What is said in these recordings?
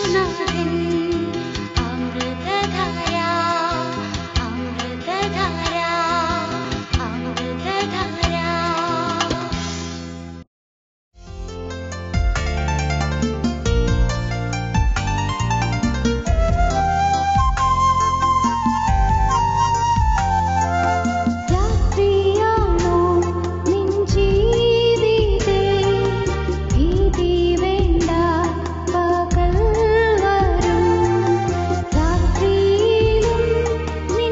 യേശുനാഥൻ അമൃതധാര അമൃതധാര അമൃതധാര രാത്രിയാണോ നിൻ ജീവിതേ ഭീതി വേണ്ട പകൽ വരും രാത്രിയിലും നിൻ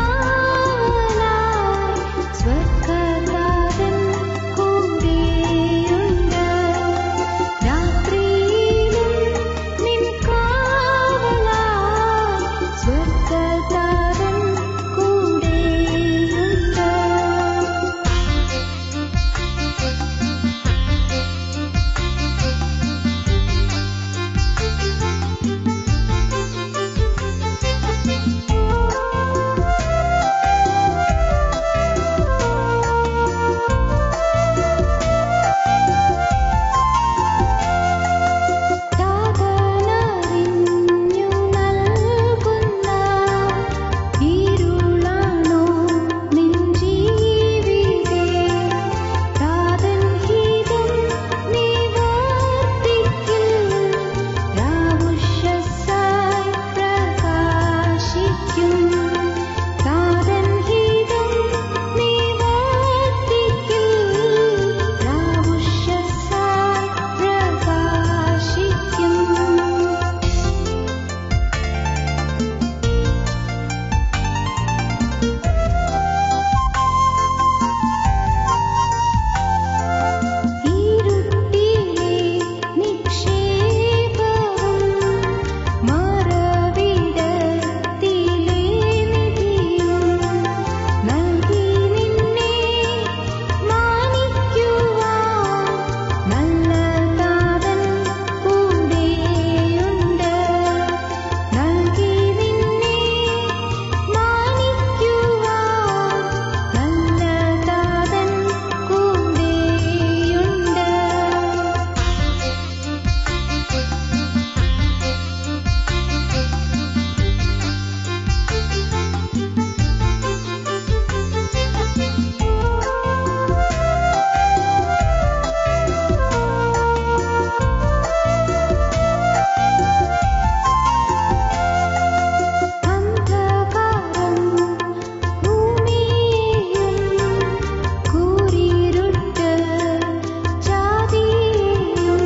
കാവലായി സ്വർഗ്ഗനാഥൻ കൂടെയുണ്ട് രാത്രിയിലും നിൻ കാവലായി സ്വർഗ്ഗനാഥൻ കൂടെയുണ്ട് താതനറിഞ്ഞു നൽകുന്ന ഇരുളാണോ നിൻ ജീവിതേ താതൻ ഹിതം നീ വർത്തിക്കിൽ രാവുഷസായി പ്രകാശിക്കും താതൻ ഹിതം നീ വർത്തിക്കിൽ രാവുഷസായി പ്രകാശിക്കും ഇരുട്ടിലെ നിക്ഷേപവും മറവിടത്തിലെ നിധിയും നൽകി നിന്നെ മാനിക്കുവാൻ നല്ല താതൻ കൂടെയുണ്ട് നൽകി നിന്നെ മാനിക്കുവാൻ നല്ല താതൻ കൂടെയുണ്ട് അന്ധകാരം ഭൂമിയെയും കൂരിരുട്ട് ജാതിയെയും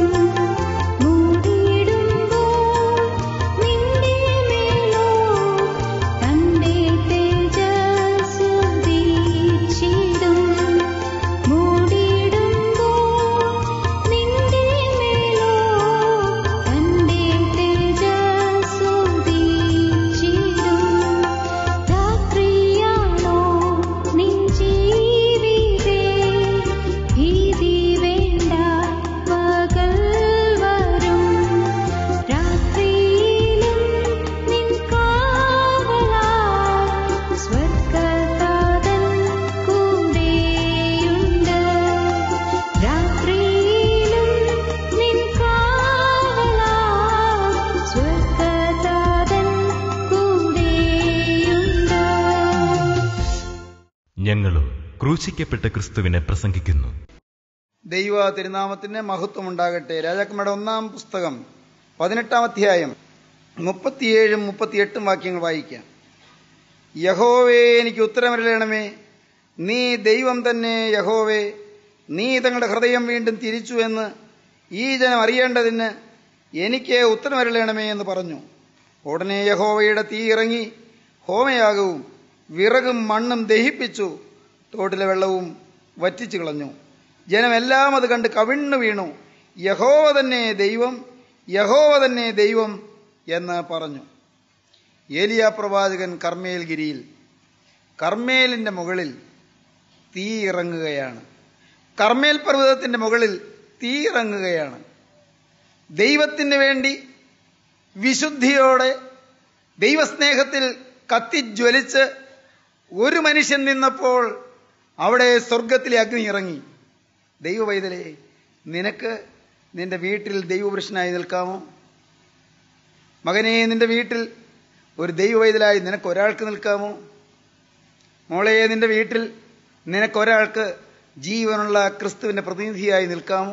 മൂടിയിടുമ്പോൾ നിന്റെ മേലോ തന്റെ തേജസ്സു ദീക്ഷിടും മൂടിയിടുമ്പോൾ നിന്റെ മേലോ തന്റെ തേജസ്സു ദീക്ഷിടും രാത്രിയാണോ നിൻ ജീവിതേ ഭീതി വേണ്ട പകൽ വരും രാത്രിയിലും നിൻ കാവലായി സ്വർഗ്ഗതാതൻ കൂടെയുണ്ട് രാത്രിയിലും നിൻ കാവലായി സ്വർഗ്ഗതാതൻ കൂടെയുണ്ട് ഞങ്ങളും ക്രൂശിക്കപ്പെട്ട ക്രിസ്തുവിനെ പ്രസംഗിക്കുന്നു ദൈവ തിരുനാമത്തിന് മഹത്വം ഉണ്ടാകട്ടെ രാജാക്കന്മാരുടെ ഒന്നാം പുസ്തകം പതിനെട്ടാം അധ്യായം മുപ്പത്തിയേഴും മുപ്പത്തിയെട്ടും വാക്യങ്ങൾ വായിക്കാം യഹോവേ എനിക്ക് ഉത്തരമരളയണമേ നീ ദൈവം തന്നെ യഹോവേ നീ തങ്ങളുടെ ഹൃദയം വീണ്ടും തിരിച്ചു എന്ന് ഈ ജനം അറിയേണ്ടതിന് എനിക്ക് ഉത്തരമരളയണമേ എന്ന് പറഞ്ഞു ഉടനെ യഹോവയുടെ തീ ഇറങ്ങി ഹോമയാകവും വിറകും മണ്ണും ദഹിപ്പിച്ചു തോട്ടിലെ വെള്ളവും വറ്റിച്ചു കളഞ്ഞു ജനമെല്ലാം അത് കണ്ട് കവിണ്ണു വീണു യഹോവ തന്നെ ദൈവം യഹോവ തന്നെ ദൈവം എന്ന് പറഞ്ഞു ഏലിയ പ്രവാചകൻ കർമ്മേൽ ഗിരിയിൽ കർമ്മേലിന്റെ മുകളിൽ തീ ഇറങ്ങുകയാണ് കർമ്മേൽ പർവ്വതത്തിന്റെ മുകളിൽ തീ ഇറങ്ങുകയാണ് ദൈവത്തിന് വേണ്ടി വിശുദ്ധിയോടെ ദൈവസ്നേഹത്തിൽ കത്തിജ്വലിച്ച് ഒരു മനുഷ്യൻ നിന്നപ്പോൾ അവിടെ സ്വർഗത്തിലെ അഗ്നി ഇറങ്ങി ദൈവവൈതലേ നിനക്ക് നിന്റെ വീട്ടിൽ ദൈവപുരുഷനായി നിൽക്കാമോ മകനെ നിന്റെ വീട്ടിൽ ഒരു ദൈവവൈതലായി നിനക്ക് ഒരാൾക്ക് നിൽക്കാമോ മോളെ നിന്റെ വീട്ടിൽ നിനക്കൊരാൾക്ക് ജീവനുള്ള ക്രിസ്തുവിന്റെ പ്രതിനിധിയായി നിൽക്കാമോ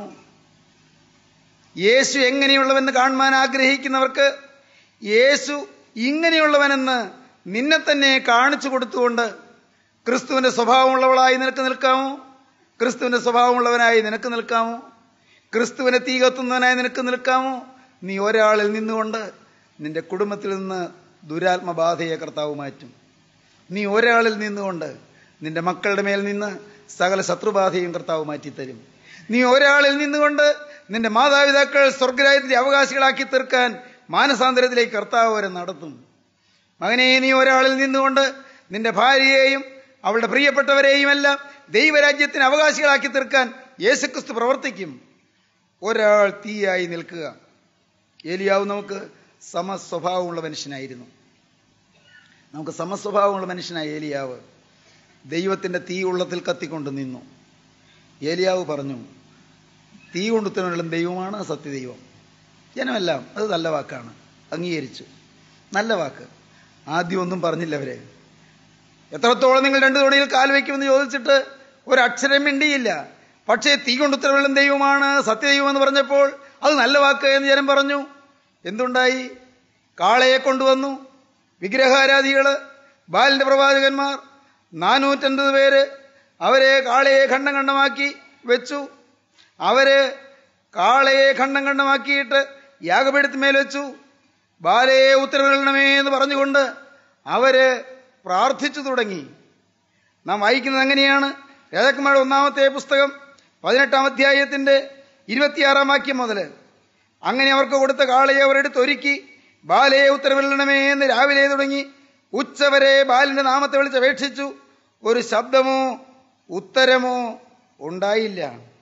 യേശു എങ്ങനെയുള്ളവെന്ന് കാണുവാൻ ആഗ്രഹിക്കുന്നവർക്ക് യേശു ഇങ്ങനെയുള്ളവനെന്ന് നിന്നെ തന്നെ കാണിച്ചു കൊടുത്തുകൊണ്ട് ക്രിസ്തുവിന്റെ സ്വഭാവമുള്ളവളായി നിനക്ക് നിൽക്കാമോ ക്രിസ്തുവിന്റെ സ്വഭാവമുള്ളവനായി നിനക്ക് നിൽക്കാമോ ക്രിസ്തുവിനെ തീ കത്തുന്നവനായി നിനക്ക് നിൽക്കാമോ നീ ഒരാളിൽ നിന്നുകൊണ്ട് നിന്റെ കുടുംബത്തിൽ നിന്ന് ദുരാത്മബാധയെ കർത്താവ് മാറ്റും നീ ഒരാളിൽ നിന്നുകൊണ്ട് നിന്റെ മക്കളുടെ മേൽ നിന്ന് സകല ശത്രുബാധയും കർത്താവ് മാറ്റിത്തരും നീ ഒരാളിൽ നിന്നുകൊണ്ട് നിന്റെ മാതാപിതാക്കൾ സ്വർഗരാജ്യത്തിന്റെ അവകാശികളാക്കി തീർക്കാൻ മാനസാന്തരത്തിലേക്ക് കർത്താവ് വരെ നടത്തും മകനെ നീ ഒരാളിൽ നിന്നുകൊണ്ട് നിന്റെ ഭാര്യയെയും അവളുടെ പ്രിയപ്പെട്ടവരെയും എല്ലാം ദൈവരാജ്യത്തിന് അവകാശികളാക്കി തീർക്കാൻ യേശുക്രിസ്തു പ്രവർത്തിക്കും ഒരാൾ തീയായി നിൽക്കുക ഏലിയാവ് നമുക്ക് സമസ്വഭാവമുള്ള മനുഷ്യനായിരുന്നു നമുക്ക് സമസ്വഭാവമുള്ള മനുഷ്യനായ ഏലിയാവ് ദൈവത്തിന്റെ തീ ഉള്ളത്തിൽ കത്തിക്കൊണ്ട് നിന്നു ഏലിയാവ് പറഞ്ഞു തീ കൊണ്ടുത്തനുള്ള ദൈവമാണ് സത്യദൈവം ജനമെല്ലാം അത് നല്ല വാക്കാണ് അംഗീകരിച്ചു നല്ല വാക്ക് ആദ്യം ഒന്നും പറഞ്ഞില്ല അവരെ എത്രത്തോളം നിങ്ങൾ രണ്ടു തോണിയിൽ കാൽ വയ്ക്കുമെന്ന് ചോദിച്ചിട്ട് ഒരക്ഷരം മിണ്ടിയില്ല പക്ഷേ തീ കൊണ്ടുത്തരവുള്ള ദൈവമാണ് സത്യദൈവം എന്ന് പറഞ്ഞപ്പോൾ അത് നല്ല വാക്ക് എന്ന് ജനം പറഞ്ഞു എന്തുണ്ടായി കാളയെ കൊണ്ടുവന്നു വിഗ്രഹാരാധികള് ബാലിന്റെ പ്രവാചകന്മാർ നാനൂറ്റൻപത് പേര് അവരെ കാളയെ ഖണ്ഡം ഖണ്ഡമാക്കി വെച്ചു അവര് കാളയെ ഖണ്ഡം ഖണ്ഡമാക്കിയിട്ട് യാഗപീഠത്തിന്മേൽ വെച്ചു ബാലയെ ഉത്തരവിടണമേ എന്ന് പറഞ്ഞുകൊണ്ട് അവര് പ്രാർത്ഥിച്ചു തുടങ്ങി നാം വായിക്കുന്നത് എങ്ങനെയാണ് രാജാക്കന്മാരുടെ ഒന്നാമത്തെ പുസ്തകം പതിനെട്ടാം അധ്യായത്തിന്റെ ഇരുപത്തിയാറാം വാക്യം മുതൽ അങ്ങനെ അവർക്ക് കൊടുത്ത കാളയെ അവരെടുത്ത് ഒരുക്കി ബാലയെ ഉത്തരവിടണമേ എന്ന് രാവിലെ തുടങ്ങി ഉച്ചവരെ ബാലിന്റെ നാമത്തെ വിളിച്ചപേക്ഷിച്ചു ഒരു ശബ്ദമോ ഉത്തരമോ ഉണ്ടായില്ല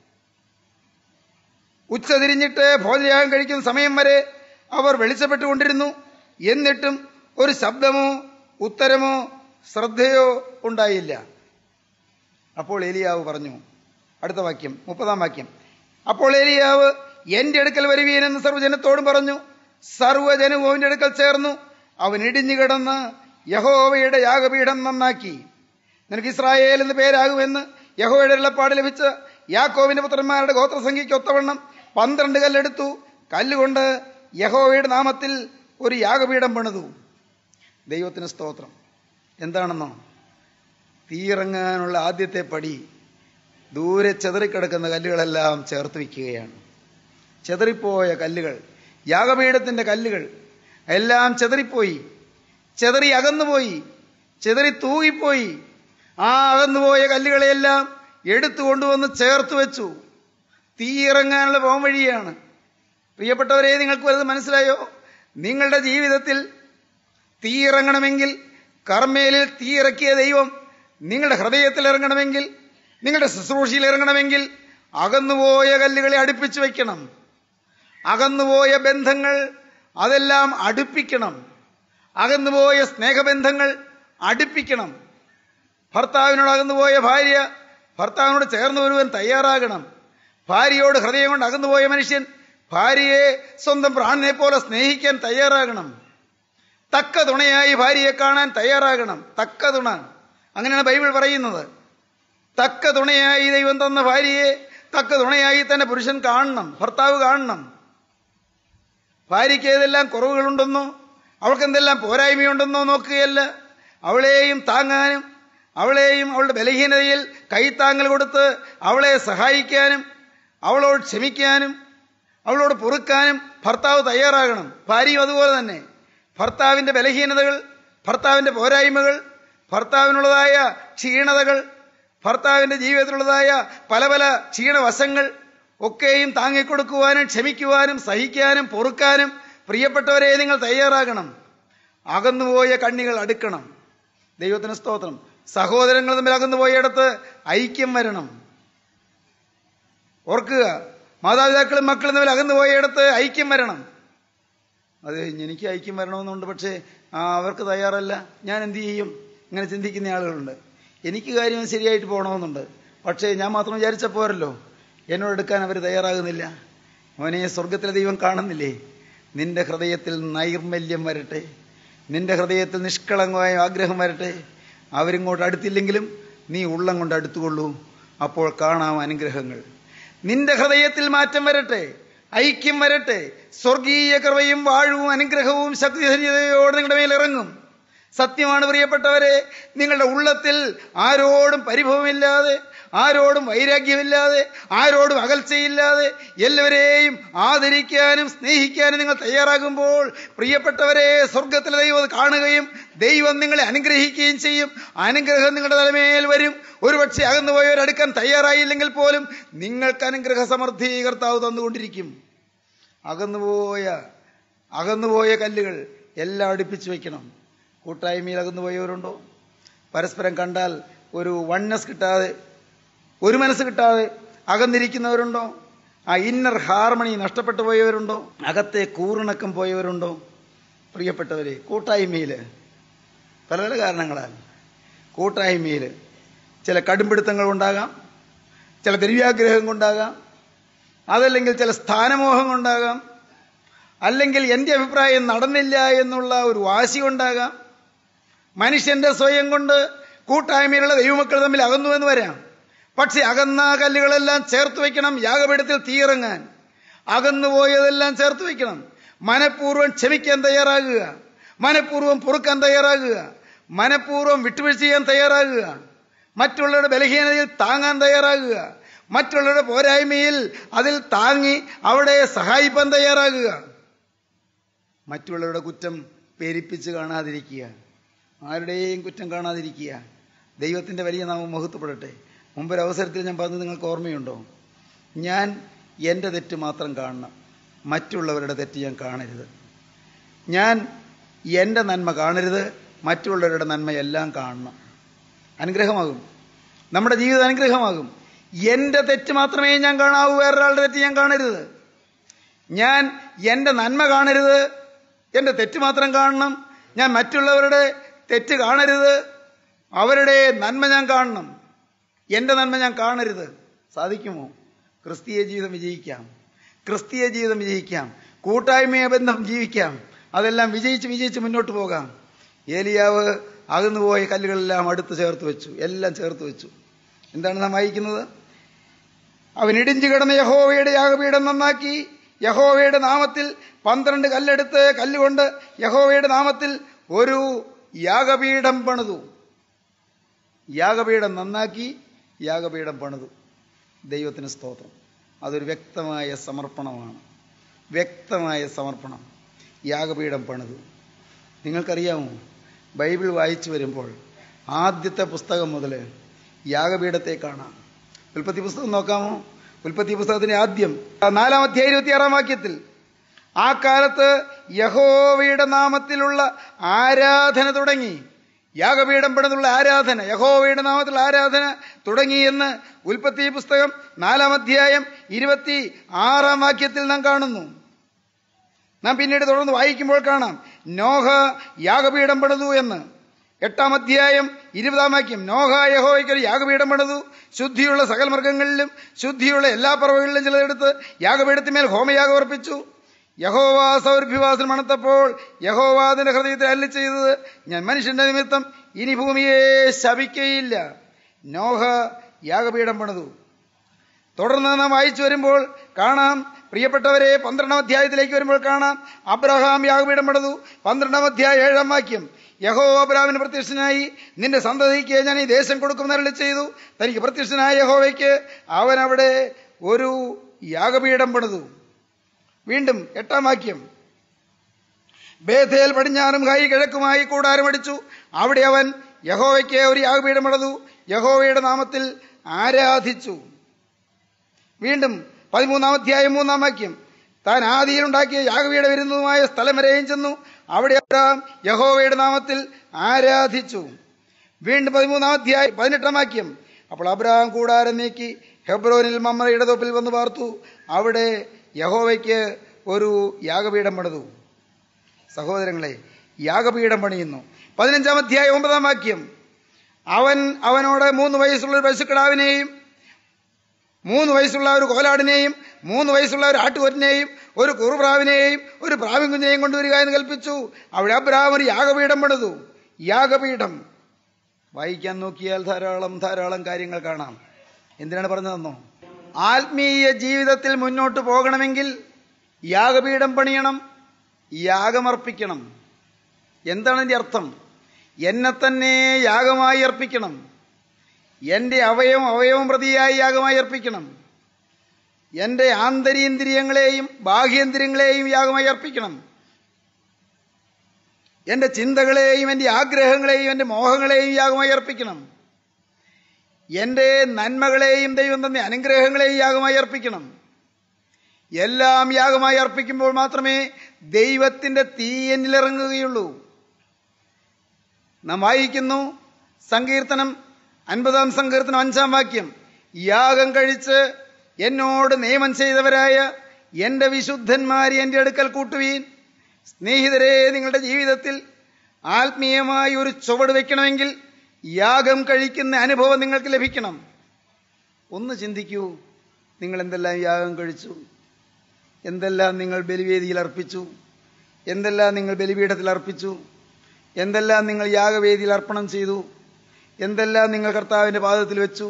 ഉച്ച തിരിഞ്ഞിട്ട് ഭോജനയാഗം കഴിക്കുന്ന സമയം വരെ അവർ വെളിച്ചപ്പെട്ടുകൊണ്ടിരുന്നു എന്നിട്ടും ഒരു ശബ്ദമോ ഉത്തരമോ ശ്രദ്ധയോ ഉണ്ടായില്ല അപ്പോൾ ഏലിയാവ് പറഞ്ഞു അടുത്ത വാക്യം മുപ്പതാം വാക്യം അപ്പോൾ ഏലിയാവ് എന്റെ അടുക്കൽ വരുവീനെന്ന് സർവ്വജനത്തോടും പറഞ്ഞു സർവ്വജനവും അവന്റെ അടുക്കൽ ചേർന്നു അവൻ ഇടിഞ്ഞു കിടന്ന് യഹോവയുടെ യാഗപീഠം നന്നാക്കി നിനക്ക് ഇസ്രായേൽ എന്ന് പേരാകുമെന്ന് യഹോവയുടെ ഉള്ളപ്പാട് ലഭിച്ച യാക്കോവിന്റെ പുത്രന്മാരുടെ ഗോത്രസംഖ്യയ്ക്ക് ഒത്തവണ്ണം പന്ത്രണ്ട് കല്ലെടുത്തു കല്ലുകൊണ്ട് യഹോവയുടെ നാമത്തിൽ ഒരു യാഗപീഠം പണിതു ദൈവത്തിന് സ്തോത്രം എന്താണെന്നോ തീയിറങ്ങാനുള്ള ആദ്യത്തെ പടി ദൂരെ ചെതറിക്കിടക്കുന്ന കല്ലുകളെല്ലാം ചേർത്ത് വയ്ക്കുകയാണ് ചെതറിപ്പോയ കല്ലുകൾ യാഗപീഠത്തിന്റെ കല്ലുകൾ എല്ലാം ചെതറിപ്പോയി ചെതറി അകന്നുപോയി ചെതറി തൂകിപ്പോയി ആ അകന്നുപോയ കല്ലുകളെയെല്ലാം എടുത്തു കൊണ്ടുവന്ന് ചേർത്ത് വെച്ചു തീയിറങ്ങാനുള്ള പോം വഴിയാണ് പ്രിയപ്പെട്ടവരെ നിങ്ങൾക്ക് വലുത് മനസ്സിലായോ നിങ്ങളുടെ ജീവിതത്തിൽ തീയിറങ്ങണമെങ്കിൽ കർമ്മേലിൽ തീയിറക്കിയ ദൈവം നിങ്ങളുടെ ഹൃദയത്തിൽ ഇറങ്ങണമെങ്കിൽ നിങ്ങളുടെ ശുശ്രൂഷയിൽ ഇറങ്ങണമെങ്കിൽ അകന്നുപോയ കല്ലുകളെ അടുപ്പിച്ചു വയ്ക്കണം അകന്നുപോയ ബന്ധങ്ങൾ അതെല്ലാം അടുപ്പിക്കണം അകന്നുപോയ സ്നേഹബന്ധങ്ങൾ അടുപ്പിക്കണം ഭർത്താവിനോട് അകന്നുപോയ ഭാര്യ ഭർത്താവിനോട് ചേർന്ന് വരുവാൻ തയ്യാറാകണം ഭാര്യയോട് ഹൃദയം കൊണ്ട് അകന്നുപോയ മനുഷ്യൻ ഭാര്യയെ സ്വന്തം പ്രാണനെ പോലെ സ്നേഹിക്കാൻ തയ്യാറാകണം തക്ക തുണയായി ഭാര്യയെ കാണാൻ തയ്യാറാകണം തക്ക തുണ അങ്ങനെയാണ് ബൈബിൾ പറയുന്നത് തക്ക തുണയായി ദൈവം തന്ന ഭാര്യയെ തക്ക തുണയായി തന്നെ പുരുഷൻ കാണണം ഭർത്താവ് കാണണം ഭാര്യയ്ക്ക് ഏതെല്ലാം കുറവുകളുണ്ടെന്നോ അവൾക്ക് എന്തെല്ലാം പോരായ്മയുണ്ടെന്നോ നോക്കുകയല്ല അവളെയും താങ്ങാനും അവളെയും അവളുടെ ബലഹീനതയിൽ കൈത്താങ്ങൽ കൊടുത്ത് അവളെ സഹായിക്കാനും അവളോട് ക്ഷമിക്കാനും അവളോട് പൊറുക്കാനും ഭർത്താവ് തയ്യാറാകണം ഭാര്യയും അതുപോലെ തന്നെ ഭർത്താവിന്റെ ബലഹീനതകൾ ഭർത്താവിന്റെ പോരായ്മകൾ ഭർത്താവിനുള്ളതായ ക്ഷീണതകൾ ഭർത്താവിന്റെ ജീവിതത്തിലുള്ളതായ പല പല ക്ഷീണവശങ്ങൾ ഒക്കെയും താങ്ങിക്കൊടുക്കുവാനും ക്ഷമിക്കുവാനും സഹിക്കാനും പൊറുക്കാനും പ്രിയപ്പെട്ടവരെ നിങ്ങൾ തയ്യാറാകണം അകന്നുപോയ കണ്ണികൾ അടുക്കണം ദൈവത്തിന് സ്തോത്രം സഹോദരങ്ങൾ തമ്മിൽ അകന്നുപോയിടത്ത് ഐക്യം വരണം ഓർക്കുക മാതാപിതാക്കളും മക്കളും തമ്മിൽ അകന്നുപോയിടത്ത് ഐക്യം വരണം അത് എനിക്ക് ഐക്യം വരണമെന്നുണ്ട് പക്ഷേ ആ, അവർക്ക് തയ്യാറല്ല ഞാൻ എന്ത് ചെയ്യും ഇങ്ങനെ ചിന്തിക്കുന്ന ആളുകളുണ്ട് എനിക്ക് കാര്യം ശരിയായിട്ട് പോകണമെന്നുണ്ട് പക്ഷേ ഞാൻ മാത്രം വിചാരിച്ച പോരല്ലോ എന്നോട് എടുക്കാൻ അവർ തയ്യാറാകുന്നില്ല അവനെ സ്വർഗത്തിലെ ദൈവം കാണുന്നില്ലേ നിന്റെ ഹൃദയത്തിൽ നൈർമല്യം വരട്ടെ നിന്റെ ഹൃദയത്തിൽ നിഷ്കളങ്കമായ ആഗ്രഹം വരട്ടെ അവരിങ്ങോട്ട് അടുത്തില്ലെങ്കിലും നീ ഉള്ളം കൊണ്ട് അടുത്തുകൊള്ളൂ അപ്പോൾ കാണാം അനുഗ്രഹങ്ങൾ നിന്റെ ഹൃദയത്തിൽ മാറ്റം വരട്ടെ ഐക്യം വരട്ടെ സ്വർഗീയ കൃപയും വാഴവും അനുഗ്രഹവും ശക്തിധന്യതയോടെ നിങ്ങളുടെ മേൽ ഇറങ്ങും സത്യമാണ് പ്രിയപ്പെട്ടവരെ നിങ്ങളുടെ ഉള്ളത്തിൽ ആരോടും പരിഭവമില്ലാതെ ആരോടും വൈരാഗ്യമില്ലാതെ ആരോടും അകൽച്ചയില്ലാതെ എല്ലാവരെയും ആദരിക്കാനും സ്നേഹിക്കാനും നിങ്ങൾ തയ്യാറാകുമ്പോൾ പ്രിയപ്പെട്ടവരെ സ്വർഗത്തിലെ ദൈവം അത് കാണുകയും ദൈവം നിങ്ങളെ അനുഗ്രഹിക്കുകയും ചെയ്യും അനുഗ്രഹം നിങ്ങളുടെ തലമേൽ വരും ഒരുപക്ഷെ അകന്നുപോയവരടുക്കാൻ തയ്യാറായില്ലെങ്കിൽ പോലും നിങ്ങൾക്ക് അനുഗ്രഹ സമൃദ്ധി കർത്താവ് തന്നുകൊണ്ടിരിക്കും അകന്നുപോയ അകന്നുപോയ കല്ലുകൾ എല്ലാം അടുപ്പിച്ച് വയ്ക്കണം കൂട്ടായ്മയിൽ അകന്നുപോയവരുണ്ടോ പരസ്പരം കണ്ടാൽ ഒരു വണ്ണസ് കിട്ടാതെ ഒരു മനസ്സ് കിട്ടാതെ അകന്നിരിക്കുന്നവരുണ്ടോ ആ ഇന്നർ ഹാർമണി നഷ്ടപ്പെട്ടു പോയവരുണ്ടോ അകത്തെ കൂറിണക്കം പോയവരുണ്ടോ പ്രിയപ്പെട്ടവരെ കൂട്ടായ്മയിൽ പല പല കാരണങ്ങളാൽ കൂട്ടായ്മയിൽ ചില കടുംപിടുത്തങ്ങൾ ഉണ്ടാകാം ചില ദ്രവ്യാഗ്രഹം കൊണ്ടാകാം അതല്ലെങ്കിൽ ചില സ്ഥാനമോഹം കൊണ്ടാകാം അല്ലെങ്കിൽ എൻ്റെ അഭിപ്രായം നടന്നില്ല എന്നുള്ള ഒരു വാശി കൊണ്ടാകാം മനുഷ്യന്റെ സ്വയം കൊണ്ട് കൂട്ടായ്മയിലുള്ള ദൈവമക്കൾ തമ്മിൽ അകന്നു എന്ന് വരാം പക്ഷെ അകന്ന കല്ലുകളെല്ലാം ചേർത്ത് വയ്ക്കണം യാഗപീഠത്തിൽ തീയിറങ്ങാൻ അകന്നുപോയതെല്ലാം ചേർത്ത് വയ്ക്കണം മനഃപൂർവ്വം ക്ഷമിക്കാൻ തയ്യാറാകുക മനഃപൂർവ്വം പൊറുക്കാൻ തയ്യാറാകുക മനഃപൂർവ്വം വിട്ടുവീഴ്ച ചെയ്യാൻ തയ്യാറാകുക മറ്റുള്ളവരുടെ ബലഹീനതയിൽ താങ്ങാൻ തയ്യാറാകുക മറ്റുള്ളവരുടെ പോരായ്മയിൽ അതിൽ താങ്ങി അവിടെ സഹായിപ്പാൻ തയ്യാറാകുക മറ്റുള്ളവരുടെ കുറ്റം പെരിപ്പിച്ച് കാണാതിരിക്കുക ആരുടെയും കുറ്റം കാണാതിരിക്കുക ദൈവത്തിൻ്റെ വലിയ നാമം മഹത്വപ്പെടട്ടെ മുമ്പൊരവസരത്തിൽ ഞാൻ പറഞ്ഞത് നിങ്ങൾക്ക് ഓർമ്മയുണ്ടോ ഞാൻ എൻ്റെ തെറ്റ് മാത്രം കാണണം മറ്റുള്ളവരുടെ തെറ്റ് ഞാൻ കാണരുത് ഞാൻ എൻ്റെ നന്മ കാണരുത് മറ്റുള്ളവരുടെ നന്മയെല്ലാം കാണണം അനുഗ്രഹമാകും നമ്മുടെ ജീവിതം അനുഗ്രഹമാകും എൻ്റെ തെറ്റ് മാത്രമേ ഞാൻ കാണാവൂ വേറൊരാളുടെ തെറ്റ് ഞാൻ കാണരുത് ഞാൻ എൻ്റെ നന്മ കാണരുത് എൻ്റെ തെറ്റ് മാത്രം കാണണം ഞാൻ മറ്റുള്ളവരുടെ തെറ്റ് കാണരുത് അവരുടെ നന്മ ഞാൻ കാണണം എൻ്റെ നന്മ ഞാൻ കാണരുത് സാധിക്കുമോ ക്രിസ്തീയ ജീവിതം വിജയിക്കാം ക്രിസ്തീയ ജീവിതം വിജയിക്കാം കൂട്ടായ്മയ ബന്ധം ജീവിക്കാം അതെല്ലാം വിജയിച്ച് വിജയിച്ച് മുന്നോട്ട് പോകാം ഏലിയാവ് അകന്നുപോയ കല്ലുകളെല്ലാം അടുത്ത് ചേർത്ത് വെച്ചു എല്ലാം ചേർത്ത് വെച്ചു എന്താണ് നാം വായിക്കുന്നത് അവൻ ഇടിഞ്ചു കിടന്ന യഹോവയുടെ യാഗപീഠം നന്നാക്കി യഹോവയുടെ നാമത്തിൽ പന്ത്രണ്ട് കല്ലെടുത്ത് കല്ലുകൊണ്ട് യഹോവയുടെ നാമത്തിൽ ഒരു യാഗപീഠം പണിതു യാഗപീഠം നന്നാക്കി യാഗപീഠം പണിതു ദൈവത്തിന് സ്തോത്രം അതൊരു വ്യക്തമായ സമർപ്പണമാണ് വ്യക്തമായ സമർപ്പണം യാഗപീഠം പണിതു നിങ്ങൾക്കറിയാമോ ബൈബിൾ വായിച്ചു വരുമ്പോൾ ആദ്യത്തെ പുസ്തകം മുതൽ യാഗപീഠത്തെ കാണാം ഉൽപ്പത്തി പുസ്തകം നോക്കാമോ ഉൽപ്പത്തി പുസ്തകത്തിന്റെ ആദ്യം നാലാം അധ്യായ ഇരുപത്തിയാറാം വാക്യത്തിൽ ആ കാലത്ത് യഹോവയുടെ നാമത്തിലുള്ള ആരാധന തുടങ്ങി യാഗപീഠം പണിതുള്ള ആരാധന യഹോവയുടെ നാമത്തിലുള്ള ആരാധന തുടങ്ങി എന്ന് ഉൽപ്പത്തി പുസ്തകം നാലാം അധ്യായം ഇരുപത്തി ആറാം വാക്യത്തിൽ നാം കാണുന്നു നാം പിന്നീട് തുടർന്ന് വായിക്കുമ്പോൾ കാണാം നോഹ യാഗപീഠം പണിതു എന്ന് എട്ടാം അധ്യായം ഇരുപതാം വാക്യം നോഹ യഹോയ്ക്ക് ഒരു യാഗപീഠം പണിതു ശുദ്ധിയുള്ള സകല മൃഗങ്ങളിലും ശുദ്ധിയുള്ള എല്ലാ പറവകളിലും ചിലതെടുത്ത് യാഗപീഠത്തിന്മേൽ ഹോമയാഗം അർപ്പിച്ചു യഹോവ സൗരഭ്യവാസനം മണത്തപ്പോൾ യഹോവ അതിന്റെ ഹൃദയത്തിൽ അല്ലി ചെയ്തത് ഞാൻ മനുഷ്യന്റെ നിമിത്തം ഇനി ഭൂമിയെ ശപിക്കയില്ല നോഹ യാഗപീഠം പണിതു തുടർന്ന് നാം വായിച്ചു വരുമ്പോൾ കാണാം പ്രിയപ്പെട്ടവരെ പന്ത്രണ്ടാം അധ്യായത്തിലേക്ക് വരുമ്പോൾ കാണാം അബ്രഹാം യാഗപീഠം പണിതു പന്ത്രണ്ടാം അധ്യായം ഏഴാം വാക്യം യഹോ അബ്രാമിന് പ്രത്യക്ഷനായി നിന്റെ സന്തതിക്ക് ഞാൻ ഈ ദേശം കൊടുക്കുമെന്ന് അരുളി ചെയ്തു തനിക്ക് പ്രത്യക്ഷനായ യഹോവയ്ക്ക് അവൻ അവിടെ ഒരു യാഗപീഠം പണിതു വീണ്ടും എട്ടാം വാക്യം ബേഥേൽ പടിഞ്ഞാറും ഹൈ കിഴക്കുമായി കൂടാരമടിച്ചു അവിടെ അവൻ യഹോവയ്ക്ക് ഒരു യാഗപീഠം പണിതു യഹോവയുടെ നാമത്തിൽ ആരാധിച്ചു വീണ്ടും പതിമൂന്നാം അധ്യായം മൂന്നാം വാക്യം താൻ ആദിയിലുണ്ടാക്കിയ യാഗവീട് വരുന്നതുമായ സ്ഥലം വരെയും ചെന്നു അവിടെ അബ്രഹാം യഹോവയുടെ നാമത്തിൽ ആരാധിച്ചു വീണ്ടും പതിമൂന്നാം അധ്യായം പതിനെട്ടാം വാക്യം അപ്പോൾ അബ്രഹാം കൂടാരം നീക്കി ഹെബ്രോനിൽ മമ്മയുടെ തൊപ്പിൽ വന്ന് പാർത്തു അവിടെ യഹോവയ്ക്ക് ഒരു യാഗപീഠം പണിതു സഹോദരങ്ങളെ യാഗപീഠം പണിയുന്നു പതിനഞ്ചാം അധ്യായം ഒമ്പതാം വാക്യം അവൻ അവനോട് മൂന്ന് വയസ്സുള്ള ഒരു പശുക്കിടാവിനെയും മൂന്ന് വയസ്സുള്ള ഒരു കോലാടിനെയും മൂന്ന് വയസ്സുള്ള ഒരു ആട്ടുകൊറ്റിനെയും ഒരു കുറുപ്രാവിനെയും ഒരു പ്രാവിൻ കുഞ്ഞിനെയും കൊണ്ടുവരിക എന്ന് കൽപ്പിച്ചു അവിടെ അബ്രാഹം ഒരു യാഗപീഠം പണിതു യാഗപീഠം വായിക്കാൻ നോക്കിയാൽ ധാരാളം ധാരാളം കാര്യങ്ങൾ കാണാം എന്തിനാണ് പറഞ്ഞതെന്നോ ആത്മീയ ജീവിതത്തിൽ മുന്നോട്ട് പോകണമെങ്കിൽ യാഗപീഠം പണിയണം യാഗമർപ്പിക്കണം എന്താണ് ഇതിന്റെ അർത്ഥം എന്നെ തന്നെ യാഗമായി അർപ്പിക്കണം എൻ്റെ അവയവം അവയവം പ്രതിയായി യാഗമായി അർപ്പിക്കണം എൻ്റെ ആന്തരീന്ദ്രിയങ്ങളെയും ബാഹ്യേന്ദ്രിയങ്ങളെയും യാഗമായി അർപ്പിക്കണം എൻ്റെ ചിന്തകളെയും എൻ്റെ ആഗ്രഹങ്ങളെയും എൻ്റെ മോഹങ്ങളെയും യാഗമായി അർപ്പിക്കണം എൻ്റെ നന്മകളെയും ദൈവം തന്നെ അനുഗ്രഹങ്ങളെയും യാഗമായി അർപ്പിക്കണം എല്ലാം യാഗമായി അർപ്പിക്കുമ്പോൾ മാത്രമേ ദൈവത്തിൻ്റെ തീ എന്നിലിറങ്ങുകയുള്ളൂ നാം വായിക്കുന്നു സങ്കീർത്തനം അൻപതാം സങ്കീർത്തനം അഞ്ചാം വാക്യം യാഗം കഴിച്ച് എന്നോട് നിയമം ചെയ്തവരായ എൻ്റെ വിശുദ്ധന്മാരെ എൻ്റെ അടുക്കൽ കൂട്ടുവീൻ സ്നേഹിതരെ നിങ്ങളുടെ ജീവിതത്തിൽ ആത്മീയമായി ഒരു ചുവട് വെക്കണമെങ്കിൽ യാഗം കഴിക്കുന്ന അനുഭവം നിങ്ങൾക്ക് ലഭിക്കണം ഒന്ന് ചിന്തിക്കൂ നിങ്ങൾ എന്തെല്ലാം യാഗം കഴിച്ചു എന്തെല്ലാം നിങ്ങൾ ബലിവേദിയിൽ അർപ്പിച്ചു എന്തെല്ലാം നിങ്ങൾ ബലിപീഠത്തിൽ അർപ്പിച്ചു എന്തെല്ലാം നിങ്ങൾ യാഗവേദിയിൽ അർപ്പണം ചെയ്തു എന്തെല്ലാം നിങ്ങൾ കർത്താവിൻ്റെ പാദത്തിൽ വെച്ചു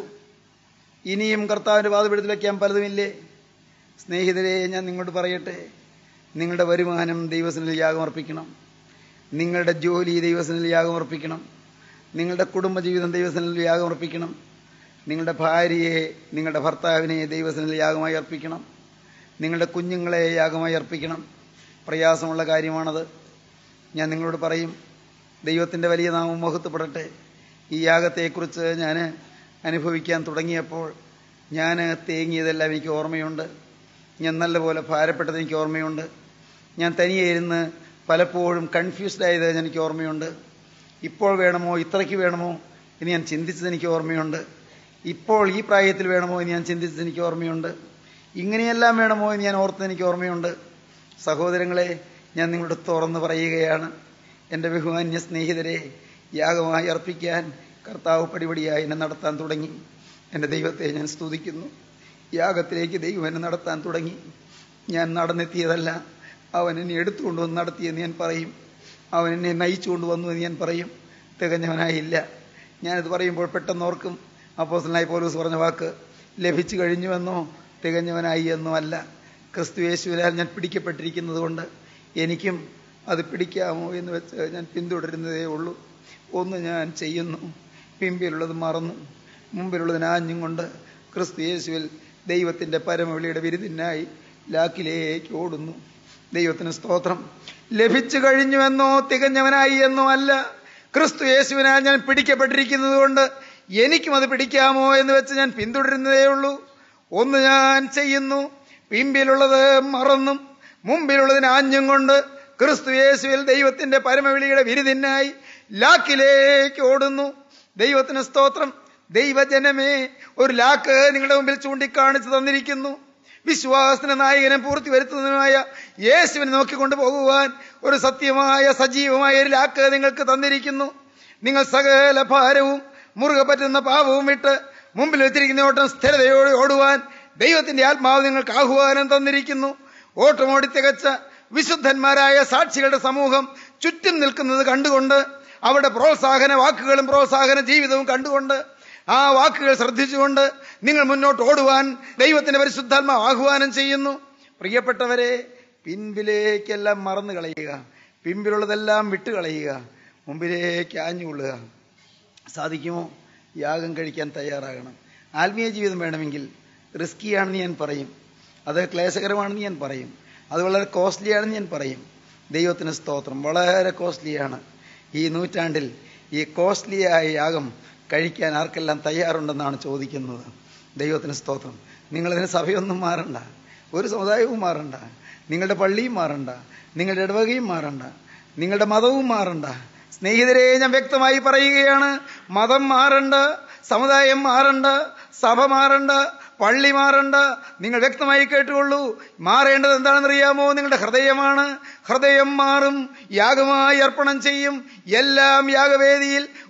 ഇനിയും കർത്താവിൻ്റെ പാദപീഠത്തിൽ വയ്ക്കാൻ പലതുമില്ലേ സ്നേഹിതരെ ഞാൻ നിങ്ങളോട് പറയട്ടെ നിങ്ങളുടെ വരുമാനം ദൈവസനിൽ യാഗമർപ്പിക്കണം നിങ്ങളുടെ ജോലി ദൈവസനിൽ യാഗമർപ്പിക്കണം നിങ്ങളുടെ കുടുംബജീവിതം ദൈവസനിൽ യാഗമർപ്പിക്കണം നിങ്ങളുടെ ഭാര്യയെ നിങ്ങളുടെ ഭർത്താവിനെ ദൈവസനിൽ യാഗമായി അർപ്പിക്കണം നിങ്ങളുടെ കുഞ്ഞുങ്ങളെ യാഗമായി അർപ്പിക്കണം പ്രയാസമുള്ള കാര്യമാണത് ഞാൻ നിങ്ങളോട് പറയും ദൈവത്തിൻ്റെ വലിയ നാമം മഹത്വപ്പെടട്ടെ ഈ യാഗത്തെക്കുറിച്ച് ഞാൻ അനുഭവിക്കാൻ തുടങ്ങിയപ്പോൾ ഞാൻ തേങ്ങിയതെല്ലാം എനിക്ക് ഓർമ്മയുണ്ട് ഞാൻ നല്ലപോലെ ഭാരപ്പെട്ടത് എനിക്ക് ഓർമ്മയുണ്ട് ഞാൻ തനിയെ ഇരുന്ന് പലപ്പോഴും കൺഫ്യൂസ്ഡ് ആയത് എനിക്ക് ഓർമ്മയുണ്ട് ഇപ്പോൾ വേണമോ ഇത്രയ്ക്ക് വേണമോ എന്ന് ഞാൻ ചിന്തിച്ചത് എനിക്ക് ഓർമ്മയുണ്ട് ഇപ്പോൾ ഈ പ്രായത്തിൽ വേണമോ എന്ന് ഞാൻ ചിന്തിച്ചത് എനിക്ക് ഓർമ്മയുണ്ട് ഇങ്ങനെയെല്ലാം വേണമോ എന്ന് ഞാൻ ഓർത്തത് എനിക്ക് ഓർമ്മയുണ്ട് സഹോദരങ്ങളെ ഞാൻ നിങ്ങളോട് തുറന്ന് പറയുകയാണ് എൻ്റെ ബഹുമാന്യ സ്നേഹിതരെ യാഗമായി അർപ്പിക്കാൻ കർത്താവ് പടിപടിയായി എന്നെ നടത്താൻ തുടങ്ങി എൻ്റെ ദൈവത്തെ ഞാൻ സ്തുതിക്കുന്നു യാഗത്തിലേക്ക് ദൈവം എന്നെ നടത്താൻ തുടങ്ങി ഞാൻ നടന്നെത്തിയതല്ല അവൻ എന്നെ എടുത്തുകൊണ്ടുവന്ന് നടത്തിയെന്ന് ഞാൻ പറയും അവൻ എന്നെ നയിച്ചുകൊണ്ട് വന്നു എന്ന് ഞാൻ പറയും തികഞ്ഞവനായില്ല ഞാനിത് പറയുമ്പോൾ പെട്ടെന്ന് ഓർക്കും അപ്പോസലായി പോലീസ് പറഞ്ഞ വാക്ക് ലഭിച്ചു കഴിഞ്ഞുവെന്നോ തികഞ്ഞവനായി എന്നോ അല്ല ക്രിസ്തു യേശുവിനാൽ ഞാൻ പിടിക്കപ്പെട്ടിരിക്കുന്നത് കൊണ്ട് എനിക്കും അത് പിടിക്കാമോ എന്ന് വെച്ച് ഞാൻ പിന്തുടരുന്നതേ ഉള്ളൂ ഒന്ന് ഞാൻ ചെയ്യുന്നു പിമ്പിലുള്ളത് മറന്നു മുമ്പിലുള്ളതിന് ആഞ്ഞും കൊണ്ട് ക്രിസ്തു യേശുവിൽ ദൈവത്തിൻ്റെ പരമവിളിയുടെ വിരുദിനായി ലാക്കിലേക്ക് ഓടുന്നു ദൈവത്തിന് സ്തോത്രം ലഭിച്ചു കഴിഞ്ഞുവെന്നോ തികഞ്ഞവനായി എന്നോ അല്ല ക്രിസ്തു യേശുവിനാൽ ഞാൻ പിടിക്കപ്പെട്ടിരിക്കുന്നത് കൊണ്ട് എനിക്കും അത് പിടിക്കാമോ എന്ന് വെച്ച് ഞാൻ പിന്തുടരുന്നതേ ഉള്ളൂ ഒന്ന് ഞാൻ ചെയ്യുന്നു പിമ്പിലുള്ളത് മറന്നും മുമ്പിലുള്ളതിന് ആഞ്ഞും കൊണ്ട് ക്രിസ്തു യേശുവിൽ ദൈവത്തിന്റെ പരമവിളിയുടെ വിരുദിനായി ലാക്കിലേക്ക് ഓടുന്നു ദൈവത്തിന് സ്തോത്രം ദൈവജനമേ ഒരു ലാക്ക് നിങ്ങളുടെ മുമ്പിൽ ചൂണ്ടിക്കാണിച്ചു തന്നിരിക്കുന്നു വിശ്വാസത്തിന് നായകനും പൂർത്തി വരുത്തുന്നതിനുമായ യേശുവിനെ നോക്കിക്കൊണ്ടു പോകുവാൻ ഒരു സത്യമായ സജീവമായ ഒരു ലാക്ക് നിങ്ങൾക്ക് തന്നിരിക്കുന്നു നിങ്ങൾ സകല ഭാരവും മുറുകെ പറ്റുന്ന പാപവും വിട്ട് മുമ്പിൽ വെച്ചിരിക്കുന്ന ഓട്ടം സ്ഥിരതയോടെ ഓടുവാൻ ദൈവത്തിന്റെ ആത്മാവ് നിങ്ങൾക്ക് ആഹ്വാനം തന്നിരിക്കുന്നു ഓട്ടമോടി തികച്ച വിശുദ്ധന്മാരായ സാക്ഷികളുടെ സമൂഹം ചുറ്റും നിൽക്കുന്നത് കണ്ടുകൊണ്ട് അവരുടെ പ്രോത്സാഹന വാക്കുകളും പ്രോത്സാഹന ജീവിതവും കണ്ടുകൊണ്ട് ആ വാക്കുകൾ ശ്രദ്ധിച്ചുകൊണ്ട് നിങ്ങൾ മുന്നോട്ട് ഓടുവാൻ ദൈവത്തിന്റെ പരിശുദ്ധാത്മാവ് ആഹ്വാനം ചെയ്യുന്നു പ്രിയപ്പെട്ടവരെ പിൻപിലേക്കെല്ലാം മറന്നു കളയുക പിൻപിലുള്ളതെല്ലാം വിട്ടുകളയുക മുമ്പിലേക്ക് ആഞ്ഞുകൊള്ളുക സാധിക്കുമോ യാഗം കഴിക്കാൻ തയ്യാറാകണം ആത്മീയ ജീവിതം വേണമെങ്കിൽ റിസ്കിയാണെന്ന് ഞാൻ പറയും അത് ക്ലേശകരമാണെന്ന് ഞാൻ പറയും അത് വളരെ കോസ്റ്റ്ലിയാണെന്ന് ഞാൻ പറയും ദൈവത്തിന് സ്തോത്രം വളരെ കോസ്റ്റ്ലിയാണ് ഈ നൂറ്റാണ്ടിൽ ഈ കോസ്റ്റ്ലിയായ യാഗം കഴിക്കാൻ ആർക്കെല്ലാം തയ്യാറുണ്ടെന്നാണ് ചോദിക്കുന്നത് ദൈവത്തിന് സ്തോത്രം നിങ്ങളതിന് സഭയൊന്നും മാറണ്ട ഒരു സമുദായവും മാറണ്ട നിങ്ങളുടെ പള്ളിയും മാറണ്ട നിങ്ങളുടെ ഇടവകയും മാറണ്ട നിങ്ങളുടെ മതവും മാറണ്ട സ്നേഹിതരെ ഞാൻ വ്യക്തമായി പറയുകയാണ് മതം മാറണ്ട സമുദായം മാറണ്ട സഭ മാറണ്ട പള്ളി മാറണ്ട നിങ്ങൾ വ്യക്തമായി കേട്ടുകൊള്ളൂ മാറേണ്ടത് എന്താണെന്നറിയാമോ നിങ്ങളുടെ ഹൃദയമാണ് ഹൃദയം മാറും യാഗമായി അർപ്പണം ചെയ്യും എല്ലാം യാഗവേദിയിൽ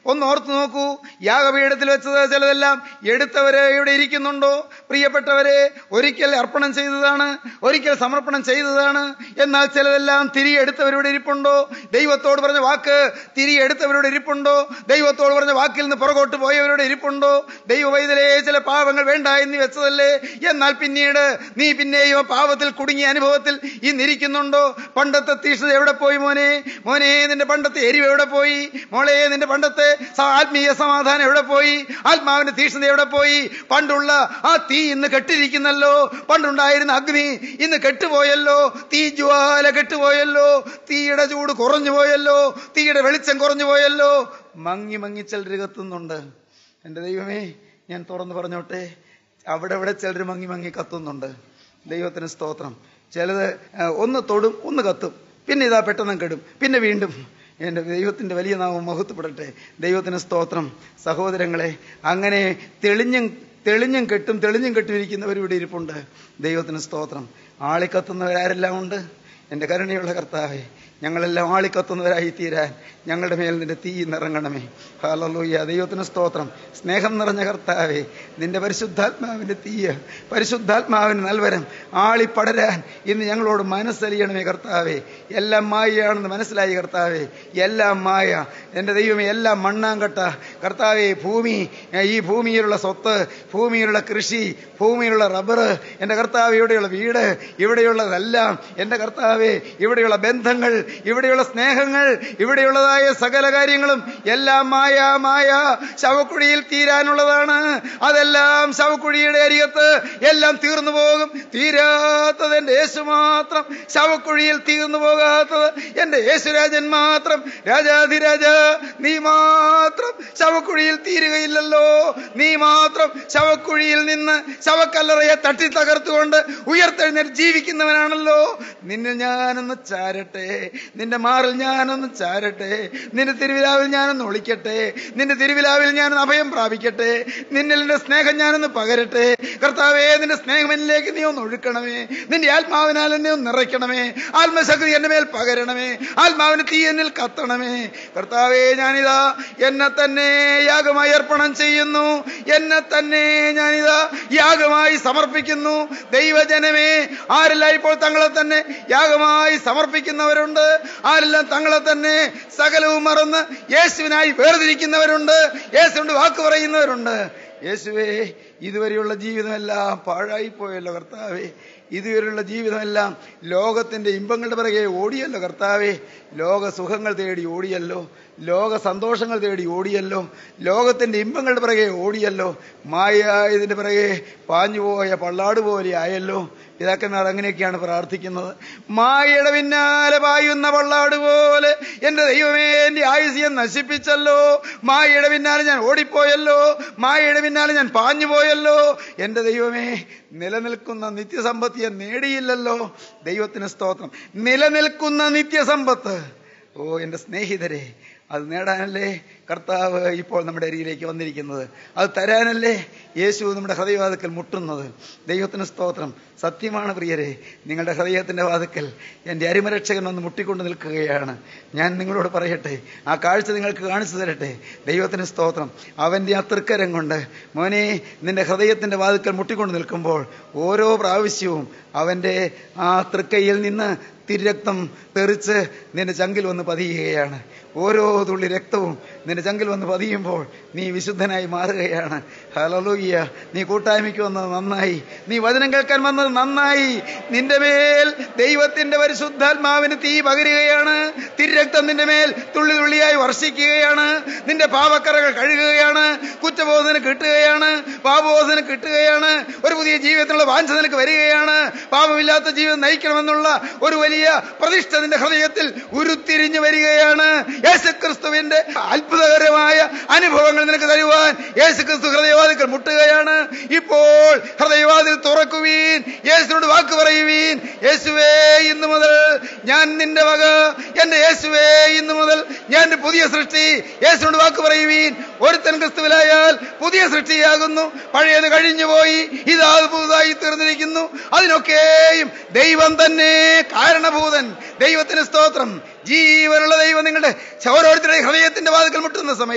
ഒന്ന് ഓർത്തു നോക്കൂ യാഗപീഠത്തിൽ വെച്ചത് ചിലതെല്ലാം എടുത്തവരെ ഇവിടെ ഇരിക്കുന്നുണ്ടോ പ്രിയപ്പെട്ടവരെ ഒരിക്കൽ അർപ്പണം ചെയ്തതാണ് ഒരിക്കൽ സമർപ്പണം ചെയ്തതാണ് എന്നാൽ ചിലതെല്ലാം തിരികെ എടുത്തവരുടെ ഇരിപ്പുണ്ടോ ദൈവത്തോട് പറഞ്ഞ വാക്ക് തിരികെ എടുത്തവരുടെ ഇരിപ്പുണ്ടോ ദൈവത്തോട് പറഞ്ഞ വാക്കിൽ നിന്ന് പുറകോട്ട് പോയവരുടെ ഇരിപ്പുണ്ടോ ദൈവ വൈതലേ ചില പാവങ്ങൾ വേണ്ട എന്ന് വെച്ചതല്ലേ എന്നാൽ പിന്നീട് നീ പിന്നെയും ആ പാവത്തിൽ കുടുങ്ങിയ അനുഭവത്തിൽ ഇന്നിരിക്കുന്നുണ്ടോ പണ്ടത്തെ തീഷ്ണത എവിടെ പോയി മോനെ മോനെ നിന്റെ പണ്ടത്തെ എരിവ് എവിടെ പോയി മോളെ നിന്റെ പണ്ടത്തെ സ- ആത്മീയ സമാധാനം എവിടെ പോയി ആത്മാവിന്റെ തീഷ്ണത എവിടെ പോയി പണ്ടുള്ള ആ തീ ഇന്ന് കെട്ടിരിക്കുന്നല്ലോ പണ്ടുണ്ടായിരുന്ന അഗ്നി ഇന്ന് കെട്ടുപോയല്ലോ തീ ജ്വാല കെട്ടുപോയല്ലോ തീയുടെ ചൂട് കുറഞ്ഞു പോയല്ലോ തീയുടെ വെളിച്ചം കുറഞ്ഞു പോയല്ലോ മങ്ങി മങ്ങി ചിലർ കത്തുന്നുണ്ട് എൻ്റെ ദൈവമേ ഞാൻ തുറന്നു പറഞ്ഞോട്ടെ അവിടെ അവിടെ ചിലർ മങ്ങി മങ്ങി കത്തുന്നുണ്ട് ദൈവത്തിന് സ്തോത്രം ചിലത് ആ, ഒന്ന് തൊടും ഒന്ന് കത്തും പിന്നെ ഇതാ പെട്ടെന്ന് കെടും പിന്നെ വീണ്ടും എൻ്റെ ദൈവത്തിൻ്റെ വലിയ നാമം മഹത്വപ്പെടട്ടെ ദൈവത്തിന് സ്തോത്രം സഹോദരങ്ങളെ അങ്ങനെ തെളിഞ്ഞും തെളിഞ്ഞും കെട്ടും തെളിഞ്ഞും കെട്ടും ഇരിക്കുന്നവർ ഇവിടെ ഇരിപ്പുണ്ട് ദൈവത്തിന് സ്തോത്രം ആളിക്കത്തുന്നവരാരെല്ലാം ഉണ്ട് എൻ്റെ കരുണയുള്ള കർത്താവേ ഞങ്ങളെല്ലാം ആളിക്കത്തുന്നവരായി തീരാൻ ഞങ്ങളുടെ മേൽ നിന്റെ തീ നിറങ്ങണമേ ഹാലലൂയ ദൈവത്തിന് സ്തോത്രം സ്നേഹം നിറഞ്ഞ കർത്താവേ നിന്റെ പരിശുദ്ധാത്മാവിന്റെ തീയ പരിശുദ്ധാത്മാവിന് നൽവരം ആളിപ്പടരാൻ ഇന്ന് ഞങ്ങളോട് മനസ്സലിയണമേ കർത്താവേ എല്ലാം മായയാണെന്ന് മനസ്സിലായി കർത്താവേ എല്ലാം മായ എൻ്റെ ദൈവമേ എല്ലാം മണ്ണാങ്കട്ട കർത്താവേ ഭൂമി ഈ ഭൂമിയിലുള്ള സ്വത്ത് ഭൂമിയിലുള്ള കൃഷി ഭൂമിയിലുള്ള റബ്ബർ എൻ്റെ കർത്താവ് ഇവിടെയുള്ള വീട് ഇവിടെയുള്ളതെല്ലാം എൻ്റെ കർത്താവേ ഇവിടെയുള്ള ബന്ധങ്ങൾ ഇവിടെയുള്ള സ്നേഹങ്ങൾ ഇവിടെയുള്ളതായ സകല കാര്യങ്ങളും എല്ലാം മായ മായ ശവക്കുഴിയിൽ തീരാനുള്ളതാണ് അതെല്ലാം ശവക്കുഴിയുടെ അരികത്ത് എല്ലാം തീർന്നു പോകും തീരാത്തത് എൻ്റെ യേശു മാത്രം ശവക്കുഴിയിൽ തീർന്നു പോകാത്തത് എൻ്റെ യേശുരാജൻ മാത്രം രാജാധിരാജ നീ മാത്രം ശവക്കുഴിയിൽ തീരുകയില്ലല്ലോ നീ മാത്രം ശവക്കുഴിയിൽ നിന്ന് ശവക്കല്ലറയെ തട്ടി തകർത്തുകൊണ്ട് ഉയർത്തെഴുന്നേറ്റ് ജീവിക്കുന്നവനാണല്ലോ നിന്നിൽ ഞാനൊന്ന് ചാരട്ടെ നിന്റെ മാറിൽ ഞാനൊന്ന് ചാരട്ടെ നിന്റെ തിരുവിലാവിൽ ഞാനൊന്ന് ഒളിക്കട്ടെ നിന്റെ തിരുവിലാവിൽ ഞാനൊന്ന് അഭയം പ്രാപിക്കട്ടെ നിന്നിൽ നിന്റെ സ്നേഹം ഞാനൊന്ന് പകരട്ടെ കർത്താവേ നിന്റെ സ്നേഹം എന്നിലേക്ക് നീ ഒന്ന് ഒഴുക്കണമേ നിന്റെ ആത്മാവിനാൽ എന്നെ ഒന്ന് നിറയ്ക്കണമേ ആത്മശക്തി എന്റെ മേൽ പകരണമേ ആത്മാവിന് തീ എന്നിൽ കത്തണമേ കർത്താവേ ഞാനിതാ എന്നെ തന്നെ യാഗമായി അർപ്പണം ചെയ്യുന്നു എന്നെ തന്നെ ഞാനിതാ യാഗമായി സമർപ്പിക്കുന്നു ദൈവജനമേ ആരെല്ലാം ഇപ്പോൾ തങ്ങളെ തന്നെ യാഗമായി സമർപ്പിക്കുന്നവരുണ്ട് ആരെല്ലാം തങ്ങളെ തന്നെ സകലവും മറന്ന് യേശുവിനായി വേർതിരിക്കുന്നവരുണ്ട് യേശുവിന്റെ വാക്ക് പറയുന്നവരുണ്ട് യേശുവേ ഇതുവരെയുള്ള ജീവിതമെല്ലാം പാഴായി പോയല്ലോ കർത്താവേ ഇതുവരെയുള്ള ജീവിതമെല്ലാം ലോകത്തിന്റെ ഇമ്പങ്ങളുടെ പിറകെ ഓടിയല്ലോ കർത്താവേ ലോക സുഖങ്ങൾ തേടി ഓടിയല്ലോ ലോക സന്തോഷങ്ങൾ തേടി ഓടിയല്ലോ ലോകത്തിന്റെ ഇമ്പങ്ങളുടെ പിറകെ ഓടിയല്ലോ മായായതിന്റെ പിറകെ പാഞ്ഞുപോയ പള്ളാട് പോലെ ആയല്ലോ പിതാക്കന്മാർ അങ്ങനെയൊക്കെയാണ് പ്രാർത്ഥിക്കുന്നത് മായയുടെ പിന്നാലെ പായുന്ന പള്ളാട് പോലെ എന്റെ ദൈവമേ എന്റെ ആയുസിയെ നശിപ്പിച്ചല്ലോ മായയുടെ പിന്നാലെ ഞാൻ ഓടിപ്പോയല്ലോ മായയുടെ പിന്നാലെ ഞാൻ പാഞ്ഞു പോയല്ലോ എന്റെ ദൈവമേ നിലനിൽക്കുന്ന നിത്യസമ്പത്തിയെ നേടിയില്ലല്ലോ ദൈവത്തിന് സ്തോത്രം നിലനിൽക്കുന്ന നിത്യസമ്പത്ത് ഓ എന്റെ സ്നേഹിതരെ അത് നേടാനല്ലേ കർത്താവ് ഇപ്പോൾ നമ്മുടെ അരികിലേക്ക് വന്നിരിക്കുന്നത് അത് തരാനല്ലേ യേശു നമ്മുടെ ഹൃദയവാതുക്കൽ മുട്ടുന്നത് ദൈവത്തിന് സ്തോത്രം സത്യമാണ് പ്രിയരെ നിങ്ങളുടെ ഹൃദയത്തിന്റെ വാതുക്കൽ എൻ്റെ അരിമരക്ഷകൻ വന്ന് മുട്ടിക്കൊണ്ട് നിൽക്കുകയാണ് ഞാൻ നിങ്ങളോട് പറയട്ടെ ആ കാഴ്ച നിങ്ങൾക്ക് കാണിച്ചു തരട്ടെ ദൈവത്തിന് സ്തോത്രം അവൻ്റെ ആ തൃക്കരം കൊണ്ട് മോനെ നിന്റെ ഹൃദയത്തിന്റെ വാതുക്കൽ മുട്ടിക്കൊണ്ട് നിൽക്കുമ്പോൾ ഓരോ പ്രാവശ്യവും അവൻ്റെ ആ തൃക്കൈയിൽ നിന്ന് തിരക്തം തെറിച്ച് നിന്റെ ചങ്കിൽ വന്ന് പതിയുകയാണ് ഓരോ തുള്ളി രക്തവും നിന്റെ ചങ്കിൽ വന്ന് പതിയുമ്പോൾ നീ വിശുദ്ധനായി മാറുകയാണ് ഹലലൂയ്യ നീ കൂട്ടായ്മയ്ക്ക് വന്നത് നന്നായി നീ വചനം കേൾക്കാൻ വന്നത് നന്നായി നിന്റെ മേൽ ദൈവത്തിന്റെ പരിശുദ്ധാത്മാവിന് തീ പകരുകയാണ് തിരക്തം നിന്റെ മേൽ തുള്ളി തുള്ളിയായി വർഷിക്കുകയാണ് നിന്റെ പാപക്കറകൾ കഴുകുകയാണ് കുറ്റബോധന കിട്ടുകയാണ് പാപബോധന കിട്ടുകയാണ് ഒരു പുതിയ ജീവിതത്തിലുള്ള വാഞ്ച നിനക്ക് വരികയാണ് പാപമില്ലാത്ത ജീവിതം നയിക്കണമെന്നുള്ള ഒരു വലിയ പ്രതിഷ്ഠ നിന്റെ ഹൃദയത്തിൽ ഉരുത്തിരിഞ്ഞു വരികയാണ് യേശുക്രിസ്തുവിന്റെ അത്ഭുതകരമായ അനുഭവങ്ങൾ നിനക്ക് തരുവാൻ യേശുക്രിസ്തു ഹൃദയവാദികൾ മുട്ടുകയാണ് ഇപ്പോൾ ഹൃദയവാതിൽ തുറക്കുവീൻ യേശുവിനോട് വാക്ക് പറയുവീൻ യേശുവേ ഇന്നു മുതൽ ഞാൻ നിന്റെ വക എന്റെ യേശുവേ ഇന്നു മുതൽ ഞാൻ ഒരു പുതിയ സൃഷ്ടി യേശുവിനോട് വാക്ക് പറയുവീൻ ഒരുത്തൻ ക്രിസ്തുവിലായാൽ പുതിയ സൃഷ്ടിയാകുന്നു പഴയത് കഴിഞ്ഞുപോയി ഇതാ പുതുതായി തീർന്നിരിക്കുന്നു അതിനൊക്കെയും ദൈവം തന്നെ കാരണഭൂതൻ ദൈവത്തിന് സ്തോത്രം ജീവനുള്ള ദൈവം നിങ്ങളുടെ ഓരോരുത്തരുടെ ഹൃദയത്തിന്റെ വാതിക്കൽ മുട്ടുന്ന സമയം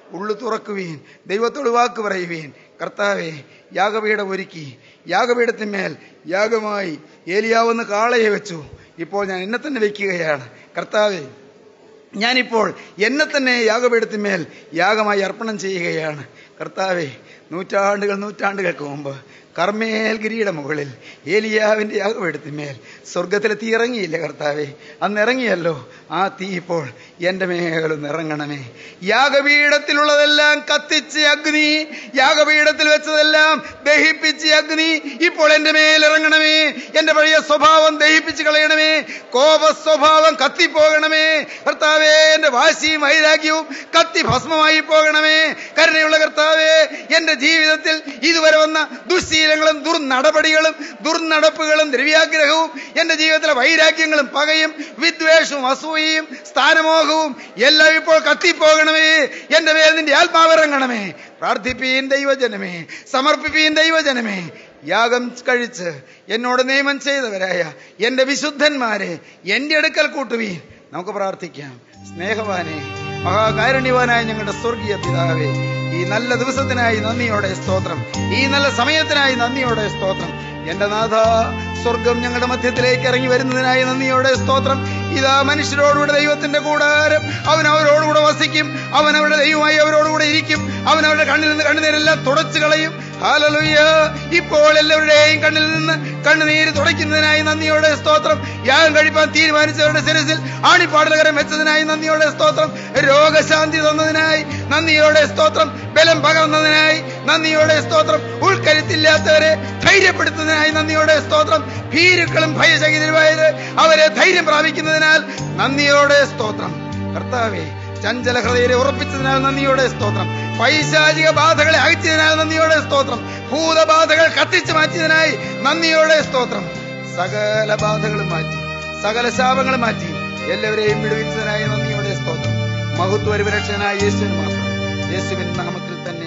ഉള്ളു തുറക്കുവീൻ ദൈവത്തോട് വാക്ക് പറയുവീൻ കർത്താവെ യാഗപീഠം ഒരുക്കി യാഗപീഠത്തിന്മേൽ യാഗമായി ഏലിയാവെന്ന് കാളയെ വെച്ചു ഇപ്പോൾ ഞാൻ എന്നെ തന്നെ വെക്കുകയാണ് കർത്താവെ ഞാനിപ്പോൾ എന്നെ തന്നെ യാഗപീഠത്തിന്മേൽ യാഗമായി അർപ്പണം ചെയ്യുകയാണ് കർത്താവെ നൂറ്റാണ്ടുകൾ നൂറ്റാണ്ടുകൾക്ക് മുമ്പ് കർമ്മേൽ ഗിരിയുടെ മുകളിൽ ഏലിയാവിന്റെ യാഗപീഠത്തിന്മേൽ സ്വർഗത്തിലെ തീ ഇറങ്ങിയില്ലേ കർത്താവെ അന്ന് ഇറങ്ങിയല്ലോ ആ തീ ഇപ്പോൾ എന്റെ മേഖലൊന്ന് ഇറങ്ങണമേ യാഗപീഠത്തിലുള്ളതെല്ലാം കത്തിച്ച് അഗ്നി യാഗപീഠത്തിൽ വെച്ചതെല്ലാം ദഹിപ്പിച്ച് അഗ്നി ഇപ്പോൾ എന്റെ മേൽ ഇറങ്ങണമേ എന്റെ പഴയ സ്വഭാവം ദഹിപ്പിച്ച് കളയണമേ കോപ സ്വഭാവം കത്തിപ്പോകണമേ കർത്താവേ എന്റെ വാശിയും വൈരാഗ്യവും കത്തി ഭസ്മമായി പോകണമേ കരുണയുള്ള കർത്താവേ എന്റെ ജീവിതത്തിൽ ഇതുവരെ വന്ന ദുശ്ശീലങ്ങളും ദുർനടപടികളും ദുർനടപ്പുകളും ദ്രവ്യാഗ്രഹവും എന്റെ ജീവിതത്തിലെ വൈരാഗ്യങ്ങളും പകയും വിദ്വേഷവും അസൂയയും സ്ഥാനമോഹവും എല്ലാം ഇപ്പോൾ കത്തിപ്പോകണമേ എന്റെ മേൽ നിന്റെ ആത്മാവിറങ്ങണമേ പ്രാർത്ഥിപ്പീൻ ദൈവജനമേ സമർപ്പിപ്പീൻ ദൈവജനമേ യാഗം കഴിച്ച് എന്നോട് നിയമം ചെയ്തവരായ എന്റെ വിശുദ്ധന്മാരെ എന്റെ അടുക്കൽ കൂട്ടുവീൻ നമുക്ക് പ്രാർത്ഥിക്കാം സ്നേഹവാനെ മഹാകാരുണ്യവാനായ ഞങ്ങളുടെ സ്വർഗീയ പിതാവേ ഈ നല്ല ദിവസത്തിനായി നന്ദിയോടെ സ്തോത്രം ഈ നല്ല സമയത്തിനായി നന്ദിയോടെ സ്തോത്രം എന്റെ നാഥ സ്വർഗം ഞങ്ങളുടെ മധ്യത്തിലേക്ക് ഇറങ്ങി വരുന്നതിനായി നന്ദിയോടെ സ്തോത്രം ഇതാ മനുഷ്യരോടുകൂടെ ദൈവത്തിന്റെ കൂടാരം അവൻ അവരോടുകൂടെ വസിക്കും അവൻ അവരുടെ ദൈവമായി അവരോടുകൂടെ ഇരിക്കും അവൻ അവരുടെ കണ്ണിൽ നിന്ന് കണ്ണുനീരെല്ലാം തുടച്ചു കളയും ഹാലലുയ്യ ഇപ്പോൾ എല്ലാവരുടെയും കണ്ണിൽ നിന്ന് കണ്ണുനീര് തുടയ്ക്കുന്നതിനായി നന്ദിയോടെ സ്തോത്രം യാഗം കഴിപ്പാൻ തീരുമാനിച്ചവരുടെ ശിരസിൽ ആണിപ്പാടലകരം വെച്ചതിനായി നന്ദിയോടെ സ്തോത്രം രോഗശാന്തി തന്നതിനായി നന്ദിയോടെ സ്തോത്രം ബലം പകർന്നതിനായി നന്ദിയോടെ സ്തോത്രം ഉൾക്കരുത്തില്ലാത്തവരെ ധൈര്യപ്പെടുത്തുന്നതിനായി നന്ദിയോടെ സ്തോത്രം ഭീരുക്കളും ഭയചകിതരുമായത് അവരെ ധൈര്യം പ്രാപിക്കുന്നതിനാൽ നന്ദിയോടെ സ്തോത്രം കർത്താവേ ചഞ്ചല ഹൃദയരെ ഉറപ്പിച്ചതിനാൽ നന്ദിയോടെ സ്തോത്രം പൈശാചിക ബാധകളെ അകറ്റിയതിനാൽ നന്ദിയോടെ സ്തോത്രം ഭൂതബാധകൾ കത്തിച്ചു മാറ്റിയതിനായി നന്ദിയോടെ സ്തോത്രം സകല ബാധകളും മാറ്റി സകല ശാപങ്ങളും മാറ്റി എല്ലാവരെയും വിടുവിച്ചതിനായി നന്ദിയോടെ സ്തോത്രം മഹത്വ രക്ഷനായ യേശുവിന് മാത്രം യേശുവിൻ നാമത്തിൽ തന്നെ